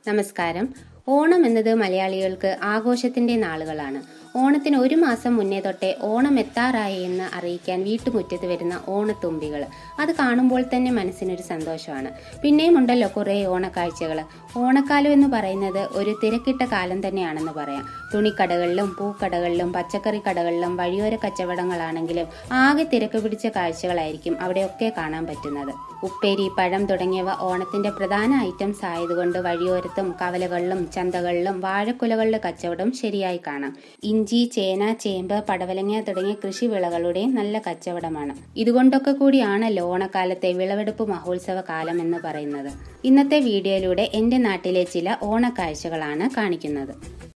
നമസ്കാരം ഓണം എന്നത് മലയാളികൾക്ക് ആഘോഷത്തിന്റെ നാളുകളാണ് ഓണത്തിന് ഒരു മാസം മുന്നേ തൊട്ടേ ഓണം എത്താറായി എന്ന് അറിയിക്കാൻ വീട്ടുമുറ്റത്ത് വരുന്ന ഓണത്തുമ്പികൾ അത് കാണുമ്പോൾ തന്നെ മനസ്സിനൊരു സന്തോഷമാണ് പിന്നെയും ഉണ്ടല്ലോ കുറേ ഓണക്കാഴ്ചകൾ ഓണക്കാലം എന്ന് പറയുന്നത് ഒരു തിരക്കിട്ട കാലം തന്നെയാണെന്ന് പറയാം തുണിക്കടകളിലും പൂക്കടകളിലും പച്ചക്കറി കടകളിലും വഴിയോര കച്ചവടങ്ങളാണെങ്കിലും ആകെ തിരക്ക് പിടിച്ച കാഴ്ചകളായിരിക്കും അവിടെയൊക്കെ കാണാൻ പറ്റുന്നത് ഉപ്പേരി പഴം തുടങ്ങിയവ ഓണത്തിന്റെ പ്രധാന ഐറ്റംസ് ആയതുകൊണ്ട് വഴിയോരത്തും കവലകളിലും ചന്തകളിലും വാഴക്കുലകളുടെ കച്ചവടം ശരിയായി കാണാം ഇഞ്ചി ചേന ചേമ്പ് പടവലങ്ങ തുടങ്ങിയ കൃഷിവിളകളുടെ നല്ല കച്ചവടമാണ് ഇതുകൊണ്ടൊക്കെ കൂടിയാണല്ലോ ഓണക്കാലത്തെ വിളവെടുപ്പ് മഹോത്സവ കാലം എന്ന് പറയുന്നത് ഇന്നത്തെ വീഡിയോയിലൂടെ എൻ്റെ നാട്ടിലെ ചില ഓണക്കാഴ്ചകളാണ് കാണിക്കുന്നത്